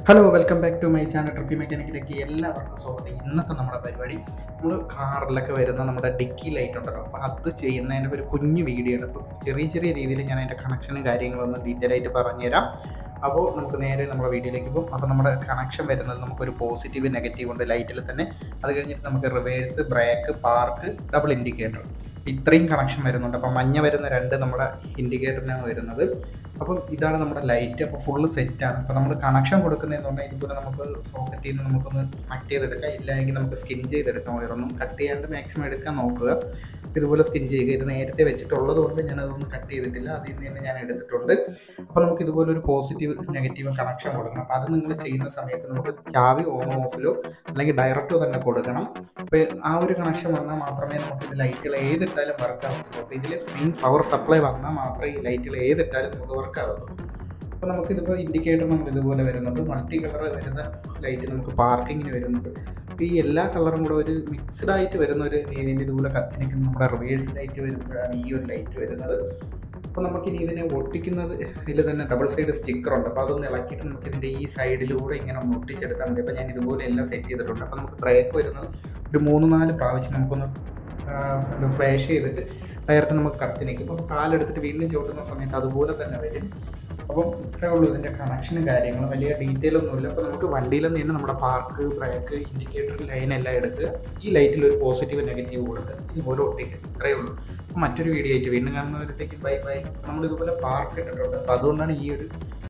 hello welcome back to my channel trippy മെക്കാനിക്കിലേക്ക് എല്ലാവർക്കും സ്വാഗതം ഇന്നത്തെ നമ്മുടെ പരിപാടി നമ്മൾ കാറിലൊക്കെ വരുന്ന നമ്മുടെ ഡിക്കി ലൈറ്റ് ഉണ്ടല്ലോ അപ്പോൾ അത് ചെയ്യുന്നതിൻ്റെ ഒരു കുഞ്ഞു വീഡിയോ ആണ് അപ്പോൾ ചെറിയ ചെറിയ രീതിയിൽ ഞാൻ അതിൻ്റെ കണക്ഷനും കാര്യങ്ങളൊന്നും ഡീറ്റെയിൽ ആയിട്ട് പറഞ്ഞുതരാം അപ്പോൾ നമുക്ക് നേരെ നമ്മുടെ വീഡിയോയിലേക്ക് പോകും അപ്പോൾ നമ്മുടെ കണക്ഷൻ വരുന്നത് നമുക്കൊരു പോസിറ്റീവ് നെഗറ്റീവ് ഉണ്ട് ലൈറ്റിൽ തന്നെ അത് കഴിഞ്ഞിട്ട് നമുക്ക് reverse brake park double indicator ഇത്രയും കണക്ഷൻ വരുന്നുണ്ട് അപ്പോൾ മഞ്ഞ വരുന്ന രണ്ട് നമ്മുടെ ഇൻഡിക്കേറ്ററിനാണ് വരുന്നത് അപ്പം ഇതാണ് നമ്മുടെ ലൈറ്റ് അപ്പോൾ ഫുള്ള് സെറ്റാണ് അപ്പോൾ നമ്മൾ കണക്ഷൻ കൊടുക്കുന്നതെന്ന് പറഞ്ഞാൽ ഇതുപോലെ നമുക്ക് സോക്കറ്റിൽ നിന്ന് നമുക്കൊന്ന് കട്ട് ചെയ്തെടുക്കാം ഇല്ലെങ്കിൽ നമുക്ക് സ്കിൻ ചെയ്തെടുക്കാം വയറൊന്നും കട്ട് ചെയ്യാണ്ട് മാക്സിമം എടുക്കാൻ നോക്കുക ഇതുപോലെ സ്കിൻ ചെയ്യുക ഇത് നേരത്തെ വെച്ചിട്ടുള്ളത് കൊണ്ട് ഞാൻ അതൊന്നും കട്ട് ചെയ്തിട്ടില്ല അതിൽ നിന്ന് തന്നെ ഞാൻ എടുത്തിട്ടുണ്ട് അപ്പോൾ നമുക്ക് ഇതുപോലെ ഒരു പോസിറ്റീവ് നെഗറ്റീവ് കണക്ഷൻ കൊടുക്കണം അപ്പോൾ അത് നിങ്ങൾ ചെയ്യുന്ന സമയത്ത് നമുക്ക് ചാവി ഓൺ ഓഫിലോ അല്ലെങ്കിൽ ഡയറക്റ്റോ തന്നെ കൊടുക്കണം അപ്പോൾ ആ ഒരു കണക്ഷൻ വന്നാൽ മാത്രമേ നമുക്ക് ഇത് ലൈറ്റുകൾ ഏതിട്ടാലും വർക്ക് ആവത്തുള്ളൂ അപ്പോൾ ഇതിൽ മെയിൻ പവർ സപ്ലൈ വന്നാൽ മാത്രമേ ഈ ലൈറ്റുകൾ ഏതിട്ടാലും നമുക്ക് വർക്ക് ആവത്തുള്ളൂ അപ്പോൾ നമുക്കിതിപ്പോൾ ഇൻഡിക്കേറ്റർ നമ്മൾ ഇതുപോലെ വരുന്നുണ്ട് മൾട്ടി കളർ വരുന്ന ലൈറ്റ് നമുക്ക് പാർക്കിങ്ങിന് വരുന്നുണ്ട് അപ്പോൾ ഈ എല്ലാ കളറും കൂടെ ഒരു മിക്സ്ഡ് ആയിട്ട് വരുന്ന ഒരു രീതിയിൽ ഇതുപോലെ കത്തി നിൽക്കുന്ന നമ്മുടെ റിവേഴ്സ് ലൈറ്റ് വരുമ്പോഴാണ് ഈ ഒരു ലൈറ്റ് വരുന്നത് അപ്പോൾ നമുക്കിനി ഇതിനെ ഒട്ടിക്കുന്നത് ഇതിൽ തന്നെ ഡബിൾ സൈഡ് സ്റ്റിക്കർ ഉണ്ട് അപ്പോൾ അതൊന്ന് ഇളക്കിയിട്ട് നമുക്ക് ഇതിൻ്റെ ഈ സൈഡിലൂടെ ഇങ്ങനെ ഒന്ന് ഒട്ടിച്ചെടുത്താൽ മതി അപ്പോൾ ഞാൻ ഇതുപോലെ എല്ലാം സെറ്റ് ചെയ്തിട്ടുണ്ട് അപ്പോൾ നമുക്ക് ബ്രേക്ക് വരുന്നത് ഒരു മൂന്ന് നാല് പ്രാവശ്യം നമുക്കൊന്ന് ഫ്ലാഷ് ചെയ്തിട്ട് ഡയറക്റ്റ് നമുക്ക് കത്തി നിൽക്കും അപ്പോൾ കാലെടുത്തിട്ട് വീണ്ടും ചവിട്ടുന്ന സമയത്ത് അതുപോലെ തന്നെ വരും അപ്പം ഇത്രേ ഉള്ളൂ ഇതിൻ്റെ കണക്ഷനും കാര്യങ്ങളും വലിയ ഡീറ്റെയിൽ ഒന്നുമില്ല അപ്പോൾ നമുക്ക് വണ്ടിയിൽ നിന്ന് തന്നെ നമ്മുടെ പാർക്ക് ബ്രേക്ക് ഇൻഡിക്കേറ്റർ ലൈൻ എല്ലാം എടുക്കുക ഈ ലൈറ്റിൽ ഒരു പോസിറ്റീവ് നെഗറ്റീവ് കൊടുക്കുക ഇതുപോലെ ഒട്ടിക്കുക ഇത്രയേ ഉള്ളൂ അപ്പോൾ മറ്റൊരു വീഡിയോ ആയിട്ട് വീണ്ടും കാണുന്നവരത്തേക്ക് ബൈ ബൈ നമ്മൾ ഇതുപോലെ പാർക്ക് ഇട്ടിട്ടുണ്ട് അപ്പോൾ അതുകൊണ്ടാണ് ഈ ഒരു